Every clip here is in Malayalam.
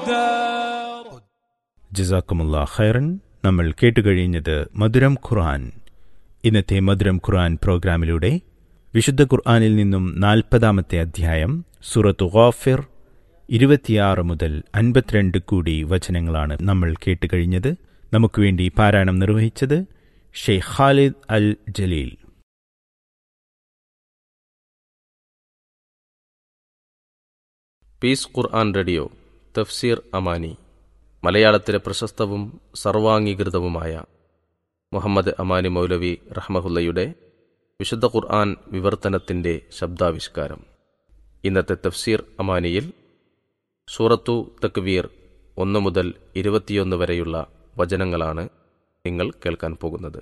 ജസാക്കുമുള്ള ഖൈറൻ നമ്മൾ കേട്ടുകഴിഞ്ഞത് മധുരം ഖുർആൻ ഇന്നത്തെ മധുരം ഖുർആൻ പ്രോഗ്രാമിലൂടെ വിശുദ്ധ ഖുർആനിൽ നിന്നും നാൽപ്പതാമത്തെ അധ്യായം സൂറത്ത് ഗാഫിർ ഇരുപത്തിയാറ് മുതൽ അൻപത്തിരണ്ട് കൂടി വചനങ്ങളാണ് നമ്മൾ കേട്ടുകഴിഞ്ഞത് നമുക്ക് വേണ്ടി പാരായണം നിർവഹിച്ചത് Sheikh Khalid Al Jaleel Peace Quran radio Tafseer Amani മലയാളത്തിലെ പ്രശസ്തവും സർവാംഗീകൃതവുമായ മുഹമ്മദ് അമാനി മൗലവി റഹ്മഹുല്ലയുടെ വിശുദ്ധ ഖുർആൻ വിവർത്തനത്തിൻ്റെ ശബ്ദാവിഷ്കാരം ഇന്നത്തെ തഫ്സീർ അമാനിയിൽ സൂറത്തു തക്വീർ ഒന്ന് മുതൽ ഇരുപത്തിയൊന്ന് വരെയുള്ള വചനങ്ങളാണ് നിങ്ങൾ കേൾക്കാൻ പോകുന്നത്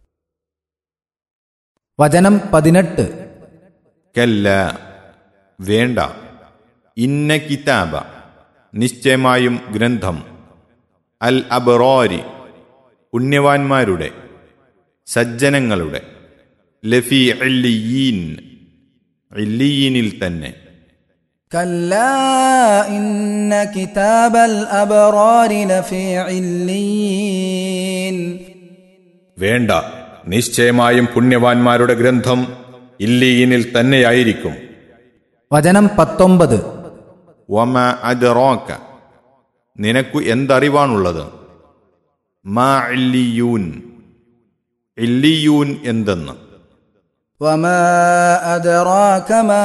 വചനം പതിനെട്ട് കല്ല വേണ്ട ഇന്ന കിതാബ നിശ്ചയമായും ഗ്രന്ഥം അൽ അബറോരി പുണ്യവാന്മാരുടെ സജ്ജനങ്ങളുടെ ലഫി ഇല്ലിയീൻ ഇല്ലിയീനിൽ തന്നെ كلا إن كتاب الأبرار لفي عليين വേണ്ട നിശ്ചയമായും പുണ്യവാന്മാരുടെ ഗ്രന്ഥം ഇല്ലിയീനിൽ തന്നെയായിരിക്കും വചനം പത്തൊമ്പത് വമ അദറോക്ക നിനക്കു എന്തറിവാണുള്ളത് മാ ഇല്ലിയൂൻ ഇല്ലിയൂൻ എന്തെന്ന് وما أدراك ما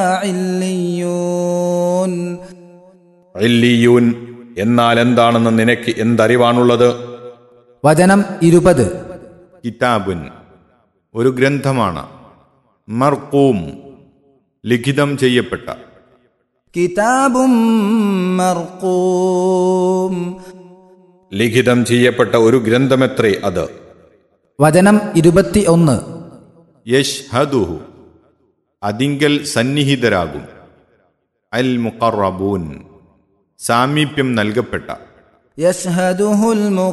عليون ഇല്ലിയൂൻ എന്നാൽ എന്താണെന്ന് നിനക്ക് എന്തറിവാണുള്ളത് വചനം ഇരുപത് കിതാബുൻ ഒരു ഗ്രന്ഥമാണ് മർക്കൂം ലിഖിതം ചെയ്യപ്പെട്ട كتاب مرقوم ലിഖിതം ചെയ്യപ്പെട്ട ഒരു ഗ്രന്ഥമെത്രേ അത് വചനം ഇരുപത്തി ഒന്ന് യഷ്ഹദുഹു അതിങ്കൽ സന്നിഹിതരാകും അൽ മുഖറബൂൻ സാമീപ്യം നൽകപ്പെട്ട يشهده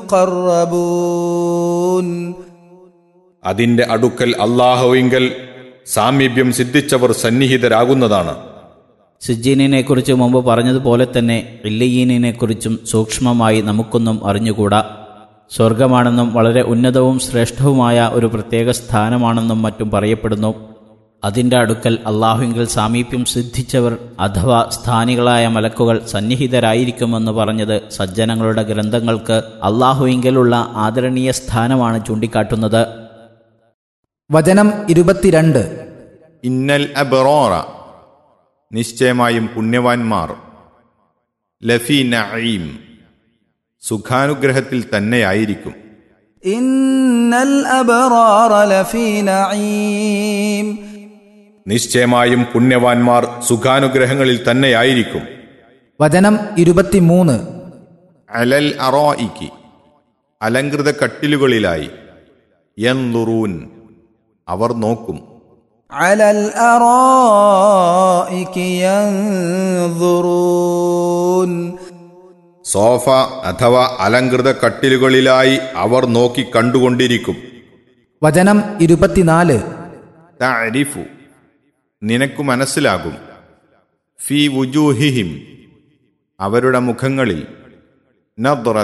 المقربون അതിന്റെ അടുക്കൽ അള്ളാഹുവിങ്കൽ സാമീപ്യം സിദ്ധിച്ചവർ സന്നിഹിതരാകുന്നതാണ് സിജീനിനെ കുറിച്ച് മുമ്പ് പറഞ്ഞതുപോലെ തന്നെ ഇല്ലയീനിനെ കുറിച്ചും സൂക്ഷ്മമായി നമുക്കൊന്നും അറിഞ്ഞുകൂടാ സ്വർഗമാണെന്നും വളരെ ഉന്നതവും ശ്രേഷ്ഠവുമായ ഒരു പ്രത്യേക സ്ഥാനമാണെന്നും മറ്റും പറയപ്പെടുന്നു അതിൻ്റെ അടുക്കൽ അള്ളാഹുവിങ്കിൽ സാമീപ്യം സിദ്ധിച്ചവർ അഥവാ സ്ഥാനികളായ മലക്കുകൾ സന്നിഹിതരായിരിക്കുമെന്ന് പറഞ്ഞത് സജ്ജനങ്ങളുടെ ഗ്രന്ഥങ്ങൾക്ക് അള്ളാഹുവിങ്കലുള്ള ആദരണീയ സ്ഥാനമാണ് ചൂണ്ടിക്കാട്ടുന്നത് വചനം ഇരുപത്തിരണ്ട് ഇന്നൽ അബറോറ നിശ്ചയമായും പുണ്യവാന്മാർ ലഫി നഈം സുഖാനുഗ്രഹത്തിൽ തന്നെയായിരിക്കും إن الأبرار لفي نعيم നിശ്ചയമായും പുണ്യവാന്മാർ സുഖാനുഗ്രഹങ്ങളിൽ തന്നെയായിരിക്കും വചനം ഇരുപത്തിമൂന്ന് അലൽ അറോയിക്ക് അലങ്കൃത കട്ടിലുകളിലായി യൻലുറൂൻ അവർ നോക്കും على الأرائك ينظرون സോഫ അഥവാ അലങ്കൃത കട്ടിലുകളിലായി അവർ നോക്കി കണ്ടുകൊണ്ടിരിക്കും വചനം ഇരുപത്തിനാല് തഅരിഫു നിനക്കു മനസ്സിലാകും ഫി വുജൂഹിഹിം അവരുടെ മുഖങ്ങളിൽ നദ്റ